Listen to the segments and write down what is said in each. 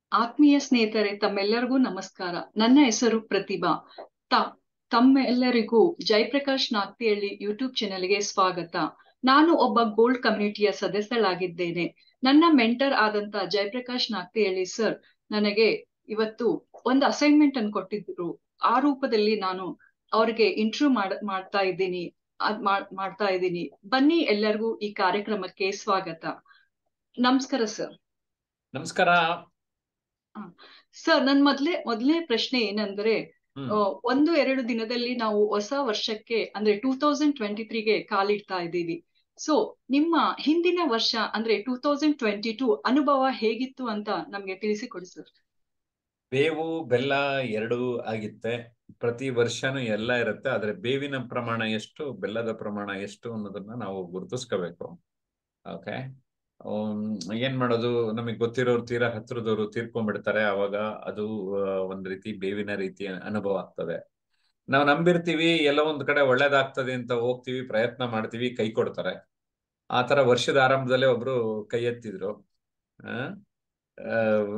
ಆತ್ಮೀಯ ಸ್ನೇಹಿತರೆ ತಮ್ಮೆಲ್ಲರಿಗೂ ನಮಸ್ಕಾರ ನನ್ನ ಹೆಸರು ಪ್ರತಿಭಾ ತ ತಮ್ಮೆಲ್ಲರಿಗೂ ಜಯಪ್ರಕಾಶ್ ನಾಗ್ತಿಹಳ್ಳಿ ಯೂಟ್ಯೂಬ್ ಚಾನೆಲ್ಗೆ ಸ್ವಾಗತ ನಾನು ಒಬ್ಬ ಗೋಲ್ಡ್ ಕಮ್ಯುನಿಟಿಯ ಸದಸ್ಯಳಾಗಿದ್ದೇನೆ ನನ್ನ ಮೆಂಟರ್ ಆದಂತ ಜಯಪ್ರಕಾಶ್ ನಾಗ್ತಿಹಳ್ಳಿ ಸರ್ ನನಗೆ ಇವತ್ತು ಒಂದು ಅಸೈನ್ಮೆಂಟ್ ಅನ್ನು ಕೊಟ್ಟಿದ್ರು ಆ ರೂಪದಲ್ಲಿ ನಾನು ಅವ್ರಿಗೆ ಇಂಟರ್ವ್ಯೂ ಮಾಡ್ ಮಾಡ್ತಾ ಇದ್ದೀನಿ ಅದ್ ಮಾಡ್ತಾ ಇದ್ದೀನಿ ಬನ್ನಿ ಎಲ್ಲರಿಗೂ ಈ ಕಾರ್ಯಕ್ರಮಕ್ಕೆ ಸ್ವಾಗತ ನಮಸ್ಕಾರ ಸರ್ ನಮಸ್ಕಾರ ಸರ್ ನನ್ ಮೊದ್ಲೇ ಮೊದಲನೇ ಪ್ರಶ್ನೆ ಏನಂದ್ರೆ ಹ್ಮ್. ಆ, ಒಂದು ಎರಡು ದಿನದಲ್ಲಿ ನಾವು ಹೊಸ ವರ್ಷಕ್ಕೆ ಅಂದ್ರೆ ಟೂ ತೌಸಂಡ್ ಟ್ವೆಂಟಿ ತ್ರೀಗೆ ಕಾಲಿಡ್ತಾ ಇದ್ದೀವಿ ಸೊ ನಿಮ್ಮ ಹಿಂದಿನ ವರ್ಷ ಅಂದ್ರೆ ಟೂ ತೌಸಂಡ್ ಟ್ವೆಂಟಿ ಟೂ ಅನುಭವ ಹೇಗಿತ್ತು ಅಂತ ನಮ್ಗೆ ತಿಳಿಸಿಕೊಡಿ ಸರ್ ಬೇವು ಬೆಲ್ಲ ಎರಡು ಆಗಿತ್ತೆ ಪ್ರತಿ ವರ್ಷನೂ ಎಲ್ಲ ಇರುತ್ತೆ ಆದ್ರೆ ಬೇವಿನ ಪ್ರಮಾಣ ಎಷ್ಟು ಬೆಲ್ಲದ ಪ್ರಮಾಣ ಎಷ್ಟು ಅನ್ನೋದನ್ನ ನಾವು ಗುರುತಿಸ್ಕೋಬೇಕು ಓಕೆ ಏನ್ ಮಾಡೋದು ನಮಗೆ ಗೊತ್ತಿರೋರು ತೀರಾ ಹತ್ರದವರು ತೀರ್ಕೊಂಡ್ಬಿಡ್ತಾರೆ ಅವಾಗ ಅದು ಆ, ಒಂದ್ ರೀತಿ ಬೇವಿನ ರೀತಿಯ ಅನುಭವ ಆಗ್ತದೆ ನಾವು ನಂಬಿರ್ತೀವಿ ಎಲ್ಲೋ ಒಂದ್ ಕಡೆ ಒಳ್ಳೇದಾಗ್ತದೆ ಅಂತ ಹೋಗ್ತೀವಿ ಪ್ರಯತ್ನ ಮಾಡ್ತೀವಿ ಕೈ ಕೊಡ್ತಾರೆ ಆ ತರ ವರ್ಷದ ಆರಂಭದಲ್ಲೇ ಒಬ್ರು ಕೈ ಎತ್ತಿದ್ರು ಆ ಆ,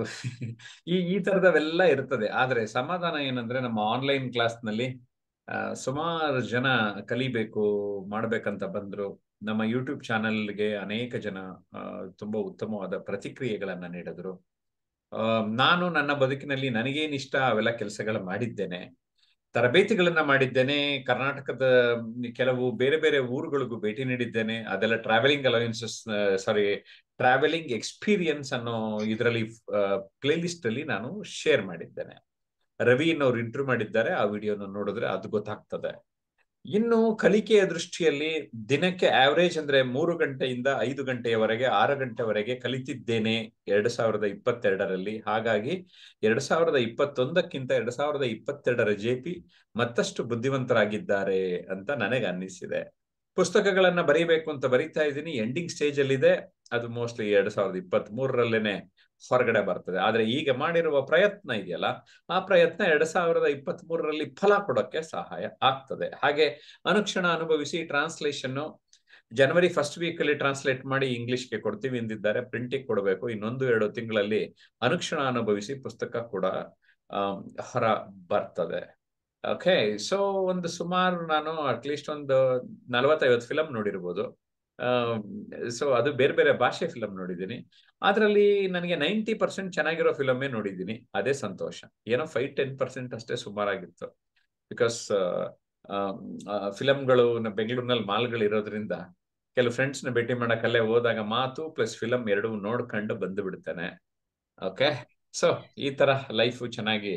ಈ ಈ ತರದವೆಲ್ಲ ಇರ್ತದೆ ಆದ್ರೆ ಸಮಾಧಾನ ಏನಂದ್ರೆ ನಮ್ಮ ಆನ್ಲೈನ್ ಕ್ಲಾಸ್ ನಲ್ಲಿ ಸುಮಾರು ಜನ ಕಲಿಬೇಕು ಮಾಡ್ಬೇಕಂತ ಬಂದ್ರು ನಮ್ಮ ಯೂಟ್ಯೂಬ್ ಚಾನೆಲ್ಗೆ ಅನೇಕ ಜನ ಆ, ತುಂಬಾ ಉತ್ತಮವಾದ ಪ್ರತಿಕ್ರಿಯೆಗಳನ್ನ ನೀಡಿದ್ರು ಆ, ನಾನು ನನ್ನ ಬದುಕಿನಲ್ಲಿ ನನಗೇನ್ ಇಷ್ಟ ಅವೆಲ್ಲ ಕೆಲಸಗಳ ಮಾಡಿದ್ದೇನೆ ತರಬೇತಿಗಳನ್ನ ಮಾಡಿದ್ದೇನೆ ಕರ್ನಾಟಕದ ಕೆಲವು ಬೇರೆ ಬೇರೆ ಊರುಗಳಿಗೂ ಭೇಟಿ ನೀಡಿದ್ದೇನೆ ಅದೆಲ್ಲ travelling allowances sorry travelling experience ಅನ್ನೋ ಇದರಲ್ಲಿ ಪ್ಲೇ ಲಿಸ್ಟ್ ಅಲ್ಲಿ ನಾನು ಶೇರ್ ಮಾಡಿದ್ದೇನೆ ರವಿ ಅವ್ರು ಇಂಟರ್ವ್ಯೂ ಮಾಡಿದ್ದಾರೆ ಆ ವಿಡಿಯೋನ ನೋಡಿದ್ರೆ ಅದು ಗೊತ್ತಾಗ್ತದೆ ಇನ್ನು ಕಲಿಕೆಯ ದೃಷ್ಟಿಯಲ್ಲಿ ದಿನಕ್ಕೆ ಆವರೇಜ್ ಅಂದ್ರೆ ಮೂರು ಗಂಟೆಯಿಂದ ಐದು ಗಂಟೆಯವರೆಗೆ ಆರು ಗಂಟೆವರೆಗೆ ಕಲಿತಿದ್ದೇನೆ ಎರಡ್ ಸಾವಿರದ ಇಪ್ಪತ್ತೆರಡರಲ್ಲಿ ಹಾಗಾಗಿ ಎರಡ್ ಸಾವಿರದ ಇಪ್ಪತ್ತೊಂದಕ್ಕಿಂತ ಎರಡ್ ಸಾವಿರದ ಇಪ್ಪತ್ತೆರಡರ ಜೆ ಪಿ ಮತ್ತಷ್ಟು ಬುದ್ಧಿವಂತರಾಗಿದ್ದಾರೆ ಅಂತ ನನಗೆ ಅನ್ನಿಸಿದೆ ಪುಸ್ತಕಗಳನ್ನ ಬರೀಬೇಕು ಅಂತ ಬರೀತಾ ಇದ್ದೀನಿ ಎಂಡಿಂಗ್ ಸ್ಟೇಜ್ ಅಲ್ಲಿ ಇದೆ ಅದು ಮೋಸ್ಟ್ಲಿ ಎರಡ್ ಸಾವಿರದ ಇಪ್ಪತ್ತ್ ಮೂರರಲ್ಲೇನೆ ಹೊರಗಡೆ ಬರ್ತದೆ ಆದ್ರೆ ಈಗ ಮಾಡಿರುವ ಪ್ರಯತ್ನ ಇದೆಯಲ್ಲ ಆ ಪ್ರಯತ್ನ ಎರಡ್ ಸಾವಿರದ ಇಪ್ಪತ್ತ್ ಮೂರರಲ್ಲಿ ಫಲ ಕೊಡೋಕೆ ಸಹಾಯ ಆಗ್ತದೆ ಹಾಗೆ ಅನುಕ್ಷಣ ಅನುಭವಿಸಿ ಟ್ರಾನ್ಸ್ಲೇಷನ್ ಜನವರಿ ಫಸ್ಟ್ ವೀಕ್ ಅಲ್ಲಿ ಟ್ರಾನ್ಸ್ಲೇಟ್ ಮಾಡಿ ಇಂಗ್ಲಿಷ್ಗೆ ಕೊಡ್ತೀವಿ ಎಂದಿದ್ದಾರೆ ಪ್ರಿಂಟಿಗೆ ಕೊಡಬೇಕು ಇನ್ನೊಂದು ಎರಡು ತಿಂಗಳಲ್ಲಿ ಅನುಕ್ಷಣ ಅನುಭವಿಸಿ ಪುಸ್ತಕ ಕೂಡ ಆಮ್, ಹೊರ ಬರ್ತದೆ ಓಕೆ ಸೊ ಒಂದು ಸುಮಾರು ನಾನು ಅಟ್ಲೀಸ್ಟ್ ಒಂದು ನಲವತ್ತೈವತ್ತು ಫಿಲಂ ನೋಡಿರ್ಬೋದು ಸೊ ಅದು ಬೇರೆ ಬೇರೆ ಭಾಷೆ ಫಿಲಂ ನೋಡಿದ್ದೀನಿ ಅದರಲ್ಲಿ ನನಗೆ ನೈಂಟಿ ಪರ್ಸೆಂಟ್ ಚೆನ್ನಾಗಿರೋ ಫಿಲಮೇ ನೋಡಿದ್ದೀನಿ ಅದೇ ಸಂತೋಷ ಏನೋ ಫೈವ್ ಟೆನ್ ಪರ್ಸೆಂಟ್ ಅಷ್ಟೇ ಸುಮಾರಾಗಿತ್ತು ಬಿಕಾಸ್ ಫಿಲಂಗಳು ಬೆಂಗಳೂರಿನಲ್ಲಿ ಮಾಲ್ಗಳು ಇರೋದ್ರಿಂದ ಕೆಲವು ಫ್ರೆಂಡ್ಸ್ನ ಭೇಟಿ ಮಾಡಕ್ಕಲ್ಲೇ ಹೋದಾಗ ಮಾತು ಪ್ಲಸ್ ಫಿಲಂ ಎರಡು ನೋಡ್ಕೊಂಡು ಬಂದು ಬಿಡ್ತೇನೆ ಓಕೆ ಸೊ ಈ ತರ ಲೈಫು ಚೆನ್ನಾಗಿ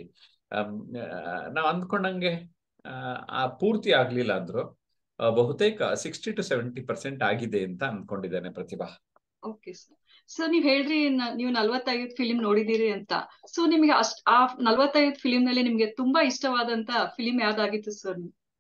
ನಾವು ಅಂದ್ಕೊಂಡಂಗೆ ಆ, ಆ ಪೂರ್ತಿ ಆಗ್ಲಿಲ್ಲ ಅಂದ್ರು ಆ, ಬಹುತೇಕ ಸಿಕ್ಸ್ಟಿ ಟು ಸೆವೆಂಟಿ ಪರ್ಸೆಂಟ್ ಆಗಿದೆ ಅಂತ ಅನ್ಕೊಂಡಿದ್ದೇನೆ ಪ್ರತಿಭಾ ಓಕೆ ಸರ್ ಸರ್ ನೀವ್ ಹೇಳ್ರಿ ನ- ನೀವು ನಲ್ವತ್ತೈದು ಫಿಲಿಂ ನೋಡಿದೀರಿ ಅಂತ ಸೊ ನಿಮ್ಗೆ ಅಷ್ಟ್ ಆ ನಲ್ವತ್ತೈದು ಫಿಲಿಂ ನಲ್ಲಿ ನಿಮ್ಗೆ ತುಂಬಾ ಇಷ್ಟವಾದಂತ ಫಿಲಿಂ ಯಾವ್ದಾಗಿತ್ತು ಸರ್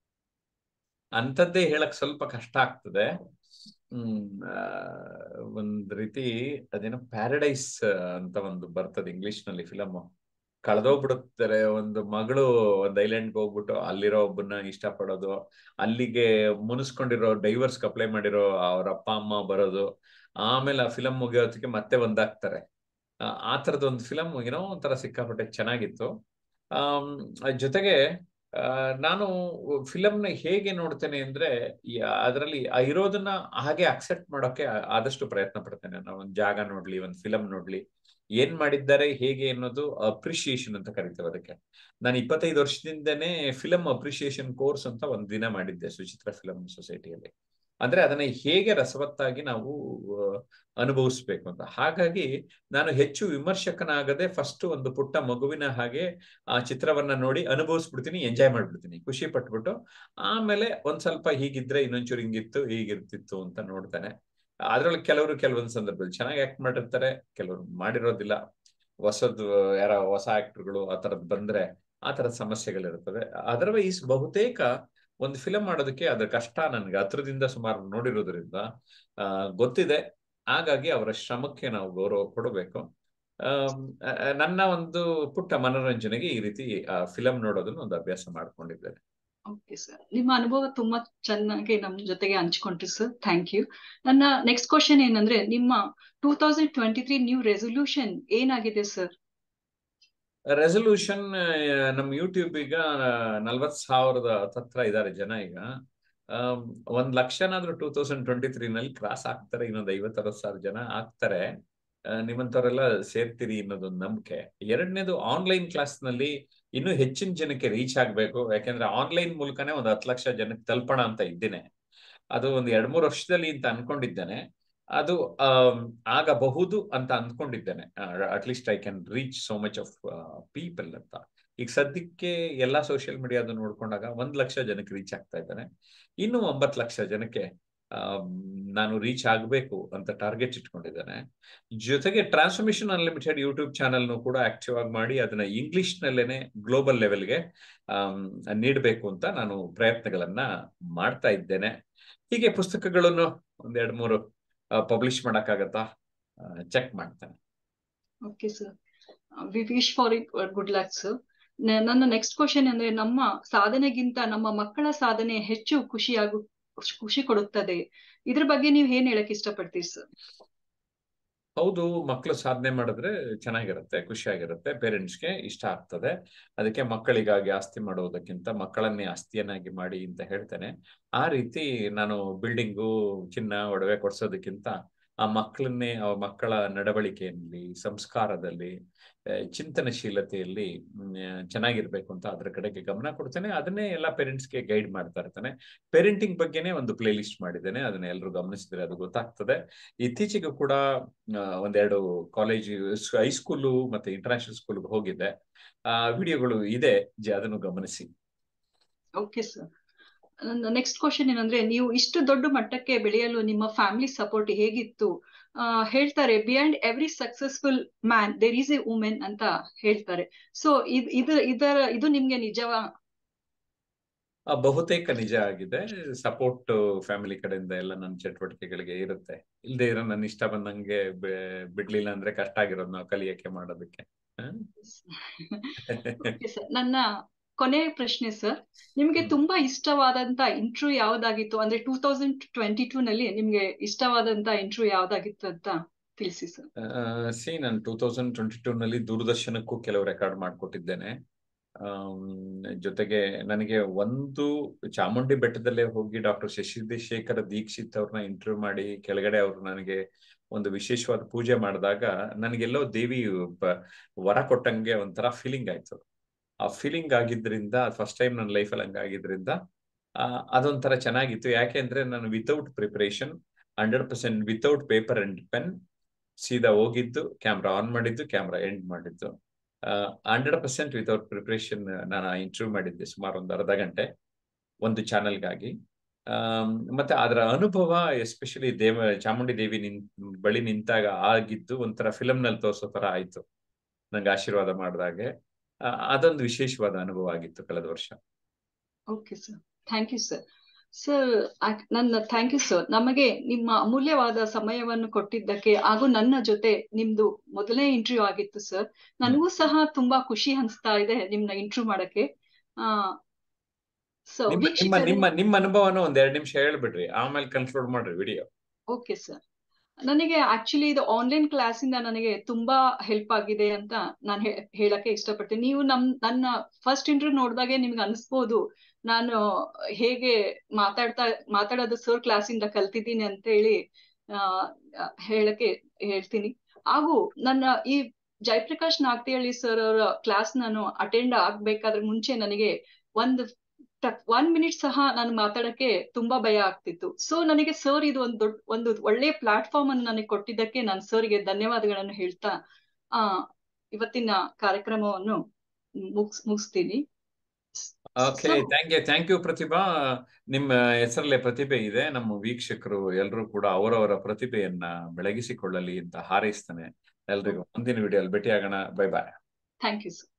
ಅಂಥದ್ದೇ ಹೇಳಕ್ ಸ್ವಲ್ಪ ಕಷ್ಟ ಆಗ್ತದೆ ಹ್ಮ್ ಆ, ಒಂದ್ ರೀತಿ ಅದೇನೋ ಪ್ಯಾರಡೈಸ್ ಅಂತ ಒಂದು ಬರ್ತದೆ ಇಂಗ್ಲಿಷ್ ನಲ್ಲಿ ಫಿಲಮ್ ಕಳೆದೋಗ್ಬಿಡುತ್ತಾರೆ ಒಂದು ಮಗಳು ಒಂದ್ ಐಲ್ಯಾಂಡ್ಗೆ ಹೋಗ್ಬಿಟ್ಟು ಅಲ್ಲಿರೋ ಒಬ್ಬನ್ನ ಇಷ್ಟಪಡೋದು ಅಲ್ಲಿಗೆ ಮುನಿಸ್ಕೊಂಡಿರೋ ಡೈವರ್ಸ್ ಅಪ್ಲೈ ಮಾಡಿರೋ ಅವ್ರ ಅಪ್ಪ ಅಮ್ಮ ಬರೋದು ಆಮೇಲೆ ಆ ಫಿಲಂ ಮುಗಿಯೋದಕ್ಕೆ ಮತ್ತೆ ಒಂದಾಗ್ತಾರೆ ಆ ಆ ತರದ ಒಂದು ಫಿಲಂ ಏನೋ ಒಂಥರ ಸಿಕ್ಕಾಪಟ್ಟೆ ಚೆನ್ನಾಗಿತ್ತು ಆಮ್, ಅದ್ ಜೊತೆಗೆ ಆ, ನಾನು ಫಿಲಂನ ಹೇಗೆ ನೋಡ್ತೇನೆ ಅಂದ್ರೆ ಅದರಲ್ಲಿ ಇರೋದನ್ನ ಹಾಗೆ ಅಕ್ಸೆಪ್ಟ್ ಮಾಡೋಕೆ ಆ- ಆದಷ್ಟು ಪ್ರಯತ್ನ ಪಡ್ತೇನೆ ನಾನು ಒಂದು ಜಾಗ ನೋಡ್ಲಿ ಒಂದು ಫಿಲಂ ನೋಡ್ಲಿ ಏನ್ ಮಾಡಿದ್ದಾರೆ ಹೇಗೆ ಅನ್ನೋದು ಅಪ್ರಿಶಿಯೇಷನ್ ಅಂತ ಕರಿತೇವೆ ಅದಕ್ಕೆ ನಾನು ಇಪ್ಪತ್ತೈದು ವರ್ಷದಿಂದನೇ ಫಿಲಂ ಅಪ್ರಿಶಿಯೇಷನ್ ಕೋರ್ಸ್ ಅಂತ ಒಂದು ದಿನ ಮಾಡಿದ್ದೆ ಸುಚಿತ್ರ ಫಿಲಂ ಸೊಸೈಟಿಯಲ್ಲಿ ಅಂದ್ರೆ ಅದನ್ನ ಹೇಗೆ ರಸವತ್ತಾಗಿ ನಾವು ಆ, ಅನುಭವಿಸ್ಬೇಕು ಅಂತ ಹಾಗಾಗಿ ನಾನು ಹೆಚ್ಚು ವಿಮರ್ಶಕನಾಗದೆ ಫಸ್ಟ್ ಒಂದು ಪುಟ್ಟ ಮಗುವಿನ ಹಾಗೆ ಆ ಚಿತ್ರವನ್ನ ನೋಡಿ ಅನುಭವಿಸ್ಬಿಡ್ತೀನಿ ಎಂಜಾಯ್ ಮಾಡ್ಬಿಡ್ತೀನಿ ಖುಷಿ ಪಟ್ಬಿಟ್ಟು ಆಮೇಲೆ ಒಂದ್ ಸ್ವಲ್ಪ ಹೀಗಿದ್ರೆ ಇನ್ನೊಂಚೂರು ಹಿಂಗಿತ್ತು ಹೀಗಿರ್ತಿತ್ತು ಅಂತ ನೋಡ್ತಾನೆ ಅದ್ರಲ್ಲಿ ಕೆಲವರು ಕೆಲವೊಂದು ಸಂದರ್ಭದಲ್ಲಿ ಚೆನ್ನಾಗಿ ಆಕ್ಟ್ ಮಾಡಿರ್ತಾರೆ ಕೆಲವರು ಮಾಡಿರೋದಿಲ್ಲ ಹೊಸದು ಯಾರ ಹೊಸ ಆಕ್ಟರ್ಗಳು ಆ ತರದ್ ಬಂದ್ರೆ ಆ ತರದ ಸಮಸ್ಯೆಗಳಿರ್ತದೆ ಅದರ್ವೈಸ್ ಬಹುತೇಕ ಒಂದು ಫಿಲಂ ಮಾಡೋದಕ್ಕೆ ಅದ್ರ ಕಷ್ಟ ನನ್ಗೆ ಹತ್ರದಿಂದ ಸುಮಾರು ನೋಡಿರೋದ್ರಿಂದ ಆ ಗೊತ್ತಿದೆ ಹಾಗಾಗಿ ಅವರ ಶ್ರಮಕ್ಕೆ ನಾವು ಗೌರವ ಕೊಡಬೇಕು ಆಮ್, ಆ, ಆ, ನನ್ನ ಒಂದು ಪುಟ್ಟ ಮನೋರಂಜನೆಗೆ ಈ ರೀತಿ ಫಿಲಂ ನೋಡೋದನ್ನ ಒಂದು ಅಭ್ಯಾಸ ಮಾಡ್ಕೊಂಡಿದ್ದೇನೆ ಓಕೆ ಸರ್ ನಿಮ್ಮ ಅನುಭವ ತುಂಬಾ ಚೆನ್ನಾಗಿ ನಮ್ ಜೊತೆಗೆ ಹಂಚ್ಕೊಂಡ್ರಿ ಸರ್ ಥ್ಯಾಂಕ್ ಯು ನನ್ನ ನೆಕ್ಸ್ಟ್ ಕ್ವಶನ್ ಏನಂದ್ರೆ ನಿಮ್ಮ two thousand twenty three new resolution ಏನಾಗಿದೆ ಸರ್ ರೆಸಲ್ಯೂಷನ್ ನಮ್ಮ ಯೂಟ್ಯೂಬ್ ಈಗ ನಲ್ವತ್ ಸಾವಿರದ ಹತ್ರ ಇದ್ದಾರೆ ಜನ ಈಗ ಆಮ್, ಒಂದ್ ಲಕ್ಷನಾದ್ರೂ ಟೂ ತೌಸಂಡ್ ಟ್ವೆಂಟಿ ತ್ರೀ ನಲ್ಲಿ ಕ್ರಾಸ್ ಆಗ್ತಾರೆ ಇನ್ನೊಂದು ಐವತ್ ಅರವತ್ ಸಾವಿರ ಜನ ಆಗ್ತಾರೆ ಆ, ನಿಮ್ಮಂತವರೆಲ್ಲ ಸೇರ್ತೀರಿ ಅನ್ನೋದೊಂದು ನಂಬಿಕೆ ಎರಡನೇದು ಆನ್ಲೈನ್ ಕ್ಲಾಸ್ ನಲ್ಲಿ ಇನ್ನೂ ಹೆಚ್ಚಿನ ಜನಕ್ಕೆ ರೀಚ್ ಆಗ್ಬೇಕು ಯಾಕೆಂದ್ರೆ ಆನ್ಲೈನ್ ಮೂಲಕನೇ ಒಂದು ಹತ್ತು ಲಕ್ಷ ಜನಕ್ಕೆ ತಲುಪೋಣ ಅಂತ ಇದ್ದೇನೆ ಅದು ಒಂದು ಎರಡ್ ಮೂರು ವರ್ಷದಲ್ಲಿ ಅಂತ ಅನ್ಕೊಂಡಿದ್ದೇನೆ ಅದು ಆಮ್, ಆಗಬಹುದು ಅಂತ ಅಂದ್ಕೊಂಡಿದ್ದೇನೆ at least I can reach so much of people ಅಂತ ಈಗ ಸದ್ಯಕ್ಕೆ ಎಲ್ಲಾ ಸೋಷಿಯಲ್ ಮೀಡಿಯಾದ ನೋಡ್ಕೊಂಡಾಗ ಒಂದ್ ಲಕ್ಷ ಜನಕ್ಕೆ ರೀಚ್ ಆಗ್ತಾ ಇದ್ದಾನೆ ಇನ್ನು ಒಂಬತ್ತು ಲಕ್ಷ ಜನಕ್ಕೆ ಆಮ್, ನಾನು ರೀಚ್ ಆಗಬೇಕು ಅಂತ ಟಾರ್ಗೆಟ್ ಇಟ್ಕೊಂಡಿದ್ದೇನೆ ಜೊತೆಗೆ ಟ್ರಾನ್ಸ್ಫರ್ಮೇಶನ್ ಅನ್ಲಿಮಿಟೆಡ್ ಯೂಟ್ಯೂಬ್ ಚಾನೆಲ್ನು ಕೂಡ ಆಕ್ಟಿವ್ ಆಗಿ ಮಾಡಿ ಅದನ್ನ ಇಂಗ್ಲಿಷ್ ನಲ್ಲೇನೆ ಗ್ಲೋಬಲ್ ಲೆವೆಲ್ಗೆ ನೀಡಬೇಕು ಅಂತ ನಾನು ಪ್ರಯತ್ನಗಳನ್ನ ಮಾಡ್ತಾ ಇದ್ದೇನೆ ಹೀಗೆ ಪುಸ್ತಕಗಳನ್ನು ಒಂದೆರಡು ಮೂರು ಪಬ್ಲಿಷ್ ಮಾಡಕ್ಕಾಗತ್ತಾ ಚೆಕ್ ಮಾಡ್ತೇನೆ okay sir we wish for it good luck sir ನನ್ನ ನೆಕ್ಸ್ಟ್ ಕ್ವಶನ್ ಅಂದ್ರೆ ನಮ್ಮ ಸಾಧನೆಗಿಂತ ನಮ್ಮ ಮಕ್ಕಳ ಸಾಧನೆ ಹೆಚ್ಚು ಖುಷಿಯಾಗು ಖುಷಿ ಕೊಡುತ್ತದೆ ಇದ್ರ ಬಗ್ಗೆ ನೀವು ಏನ್ ಹೇಳಕ್ ಇಷ್ಟಪಡ್ತೀರಿ ಸರ್ ಹೌದು ಮಕ್ಕಳು ಸಾಧನೆ ಮಾಡಿದ್ರೆ ಚೆನ್ನಾಗಿರುತ್ತೆ ಖುಷಿಯಾಗಿರುತ್ತೆ ಪೇರೆಂಟ್ಸ್ಗೆ ಇಷ್ಟ ಆಗ್ತದೆ ಅದಕ್ಕೆ ಮಕ್ಕಳಿಗಾಗಿ ಆಸ್ತಿ ಮಾಡುವುದಕ್ಕಿಂತ ಮಕ್ಕಳನ್ನೇ ಆಸ್ತಿಯನ್ನಾಗಿ ಮಾಡಿ ಅಂತ ಹೇಳ್ತೇನೆ ಆ ರೀತಿ ನಾನು ಬಿಲ್ಡಿಂಗು ಚಿನ್ನ ಒಡವೆ ಕೊಡ್ಸೋದಕ್ಕಿಂತ ಆ ಮಕ್ಕಳನ್ನೇ ಆ ಮಕ್ಕಳ ನಡವಳಿಕೆಯಲ್ಲಿ ಸಂಸ್ಕಾರದಲ್ಲಿ ಆ, ಚಿಂತನಶೀಲತೆಯಲ್ಲಿ ಮ್, ಚೆನ್ನಾಗಿರ್ಬೇಕು ಅಂತ ಅದ್ರ ಕಡೆಗೆ ಗಮನ ಕೊಡ್ತೇನೆ ಅದನ್ನೇ ಎಲ್ಲ ಪೇರೆಂಟ್ಸ್ಗೆ ಗೈಡ್ ಮಾಡ್ತಾ ಇರ್ತಾನೆ ಪೇರೆಂಟಿಂಗ್ ಬಗ್ಗೆನೇ ಒಂದು ಪ್ಲೇ ಲಿಸ್ಟ್ ಮಾಡಿದ್ದೇನೆ ಅದನ್ನ ಎಲ್ಲರೂ ಗಮನಿಸಿದ್ರೆ ಅದು ಗೊತ್ತಾಗ್ತದೆ ಇತ್ತೀಚೆಗೆ ಕೂಡ ಆ, ಒಂದೆರಡು ಕಾಲೇಜ್ ಹೈಸ್ಕೂಲು ಮತ್ತೆ ಇಂಟರ್ನ್ಯಾಷನಲ್ ಸ್ಕೂಲ್ಗೆ ಹೋಗಿದ್ದೆ ಆ ವಿಡಿಯೋಗಳು ಇದೆ ಜ- ಅದನ್ನು ಗಮನಿಸಿ ಓಕೆ ಸರ್ ನನ್ನ ನೆಕ್ಸ್ಟ್ ಕ್ವಶನ್ ಏನಂದ್ರೆ ನೀವು ಇಷ್ಟು ದೊಡ್ಡ ಮಟ್ಟಕ್ಕೆ ಬೆಳೆಯಲು ನಿಮ್ಮ ಫ್ಯಾಮಿಲಿ ಸಪೋರ್ಟ್ ಹೇಗಿತ್ತು ಆ, ಹೇಳ್ತಾರೆ beyond every successful man there is a woman ಅಂತ ಹೇಳ್ತಾರೆ ಸೊ ಇದು ಇದು ಇದರ ಇದು ನಿಮ್ಗೆ ನಿಜವಾ ಆ, ಬಹುತೇಕ ನಿಜ ಆಗಿದೆ ಸಪೋರ್ಟ್ ಫ್ಯಾಮಿಲಿ ಕಡೆಯಿಂದ ಎಲ್ಲ ನನ್ನ ಚಟುವಟಿಕೆಗಳಿಗೆ ಇರುತ್ತೆ ಇಲ್ಲದೆ ಇರೋ ನನ್ನ ಇಷ್ಟ ಬಂದಂಗೆ ಬೆ- ಬಿಡ್ಲಿಲ್ಲ ಅಂದ್ರೆ ಕಷ್ಟ ಆಗಿರೋದು ನಾವು ಕಲಿಯಕ್ಕೆ ಮಾಡೋದಕ್ಕೆ ಹ? ಓಕೆ ಸರ್ ನನ್ನ ಕೊನೆಯ ಪ್ರಶ್ನೆ ಸರ್ ನಿಮ್ಗೆ ಹ್ಮ್. ತುಂಬಾ ಇಷ್ಟವಾದಂತ ಇಂಟರ್ವ್ಯೂ ಯಾವ್ದಾಗಿತ್ತು ಅಂದ್ರೆ ಟೂ ತೌಸಂಡ್ ಟ್ವೆಂಟಿ ಟೂ ನಲ್ಲಿ ನಿಮ್ಗೆ ಇಷ್ಟವಾದಂತ ಇಂಟರ್ವ್ಯೂ ಯಾವ್ದಾಗಿತ್ತು ಅಂತ ತಿಳಿಸಿ ಸರ್ ಸಿ ನಾನು ಟೂ ತೌಸಂಡ್ ಟ್ವೆಂಟಿ ಟೂ ನಲ್ಲಿ ದೂರದರ್ಶನಕ್ಕೂ ಕೆಲವು ರೆಕಾರ್ಡ್ ಮಾಡಿಕೊಟ್ಟಿದ್ದೇನೆ ಆಮ್, ಜೊತೆಗೆ ನನಗೆ ಒಂದು ಚಾಮುಂಡಿ ಬೆಟ್ಟದಲ್ಲೇ ಹೋಗಿ ಡಾಕ್ಟರ್ ಶಶಿಶೇಖರ ದೀಕ್ಷಿತ್ ಅವ್ರನ್ನ ಇಂಟರ್ವ್ಯೂ ಮಾಡಿ ಕೆಳಗಡೆ ಅವ್ರು ನನಗೆ ಒಂದು ವಿಶೇಷವಾದ ಪೂಜೆ ಮಾಡಿದಾಗ ನನಗೆಲ್ಲೋ ದೇವಿ ಬ- ವರ ಕೊಟ್ಟಂಗೆ ಒಂಥರ ಫೀಲಿಂಗ್ ಆಯ್ತು ಆ ಫೀಲಿಂಗ್ ಆಗಿದ್ರಿಂದ ಫಸ್ಟ್ ಟೈಮ್ ನನ್ನ ಲೈಫಲ್ಲಿ ಹಂಗಾಗಿದ್ರಿಂದ ಆ, ಅದೊಂಥರ ಚೆನ್ನಾಗಿತ್ತು ಯಾಕೆ ಅಂದ್ರೆ ನಾನು without preparation hundred percent without paper and pen ಸೀದಾ ಹೋಗಿದ್ದು ಕ್ಯಾಮ್ರಾ ಆನ್ ಮಾಡಿದ್ದು ಕ್ಯಾಮ್ರಾ ಎಂಡ್ ಮಾಡಿದ್ದು ಹಂಡ್ರೆಡ್ ಪರ್ಸೆಂಟ್ ವಿತೌಟ್ ಪ್ರಿಪರೇಷನ್ ನಾನು ಇಂಟರ್ವ್ಯೂ ಮಾಡಿದ್ದೆ ಸುಮಾರು ಒಂದು ಅರ್ಧ ಗಂಟೆ ಒಂದು ಚಾನೆಲ್ಗಾಗಿ ಮತ್ತೆ ಅದರ ಅನುಭವ ಎಸ್ಪೆಷಲಿ ದೇವ ಚಾಮುಂಡಿ ದೇವಿ ನಿನ್ ಬಳಿ ನಿಂತಾಗ ಆಗಿದ್ದು ಒಂಥರ ಫಿಲಮ್ ನಲ್ಲಿ ತೋರ್ಸೋ ತರ ಆಯ್ತು ನಂಗೆ ಆಶೀರ್ವಾದ ಮಾಡಿದಾಗೆ ಆ, ಅದೊಂದು ವಿಶೇಷವಾದ ಅನುಭವ ಆಗಿತ್ತು ಕಳೆದ ವರ್ಷ okay sir thank you sir sir ನನ್ನ ಥ್ಯಾಂಕ್ ಯು ಸರ್ ನಮಗೆ ನಿಮ್ಮ ಅಮೂಲ್ಯವಾದ ಸಮಯವನ್ನು ಕೊಟ್ಟಿದ್ದಕ್ಕೆ ಹಾಗೂ ನನ್ನ ಜೊತೆ ನಿಮ್ದು ಮೊದಲನೇ ಇಂಟರ್ವ್ಯೂ ಆಗಿತ್ತು ಸರ್ ನನಗೂ ಸಹ ತುಂಬಾ ಖುಷಿ ಅನಿಸ್ತಾ ಇದೆ ನಿಮ್ನ ಇಂಟರ್ವ್ಯೂ ಮಾಡಕ್ಕೆ ಆ ಸೊ ನಿಮ್ಮ ನಿಮ್ಮ ನಿಮ್ಮ ನಿಮ್ಮ ಅನುಭವನ ಒಂದ್ ಎರಡ್ ನಿಮಿಷ ಹೇಳ್ಬಿಡ್ರಿ ಆಮೇಲೆ ಕನ್ಕ್ಲೂಡ್ ಮಾಡ್ರಿ ವಿಡಿಯೋ ಓಕೆ ಸರ್ ನನಗೆ ಆಕ್ಚುಲಿ ಇದು ಆನ್ಲೈನ್ ಕ್ಲಾಸ್ ಇಂದ ನನಗೆ ತುಂಬಾ ಹೆಲ್ಪ್ ಆಗಿದೆ ಅಂತ ನಾನು ಹೇಳಕ್ಕೆ ಇಷ್ಟಪಡ್ತೀನಿ ನೀವು ನಮ್ ನನ್ನ ಫಸ್ಟ್ ಇಂಟರ್ವ್ಯೂ ನೋಡಿದಾಗೆ ನಿಮ್ಗೆ ಅನಿಸ್ಬೋದು ನಾನು ಹೇಗೆ ಮಾತಾಡ್ತಾ ಮಾತಾಡೋದು ಸರ್ ಕ್ಲಾಸ್ ಇಂದ ಕಲ್ತಿದ್ದೀನಿ ಅಂತ ಹೇಳಿ ಆ ಹೇಳಕ್ಕೆ ಹೇಳ್ತೀನಿ ಹಾಗೂ ನನ್ನ ಈ ಜಯಪ್ರಕಾಶ್ ನಾಗ್ತಿಹಳ್ಳಿ ಸರ್ ಅವರ ಕ್ಲಾಸ್ ನಾನು ಅಟೆಂಡ್ ಆಗ್ಬೇಕಾದ್ರೆ ಮುಂಚೆ ನನಗೆ ಒಂದು ಒನ್ ಮಿನಿಟ್ ಸಹ ನಾನು ಮಾತಾಡಕ್ಕೆ ತುಂಬಾ ಭಯ ಆಗ್ತಿತ್ತು ಸೊ ನನಗೆ ಸರ್ ಇದು ಒಂದು ದೊಡ್ಡ ಒಂದು ಒಳ್ಳೆಯ ಪ್ಲಾಟ್ಫಾರ್ಮ್ ಅನ್ನು ನನಗೆ ಕೊಟ್ಟಿದ್ದಕ್ಕೆ ನಾನು ಸರ್ಗೆ ಧನ್ಯವಾದಗಳನ್ನು ಹೇಳ್ತಾ ಆ ಇವತ್ತಿನ ಕಾರ್ಯಕ್ರಮವನ್ನು ಮುಗಿಸ್ ಮುಗಿಸ್ತೀನಿ okay thank you thank you Prathibha ನಿಮ್ಮ ಹೆಸರಲ್ಲೇ ಪ್ರತಿಭೆ ಇದೆ ನಮ್ಮ ವೀಕ್ಷಕರು ಎಲ್ಲರೂ ಕೂಡ ಅವರವರ ಪ್ರತಿಭೆಯನ್ನ ಬೆಳಗಿಸಿಕೊಳ್ಳಲಿ ಅಂತ ಹಾರೈಸ್ತಾನೆ ಎಲ್ರಿಗೂ ಮುಂದಿನ ವಿಡಿಯೋಲ್ಲಿ ಭೇಟಿಯಾಗೋಣ bye bye thank you sir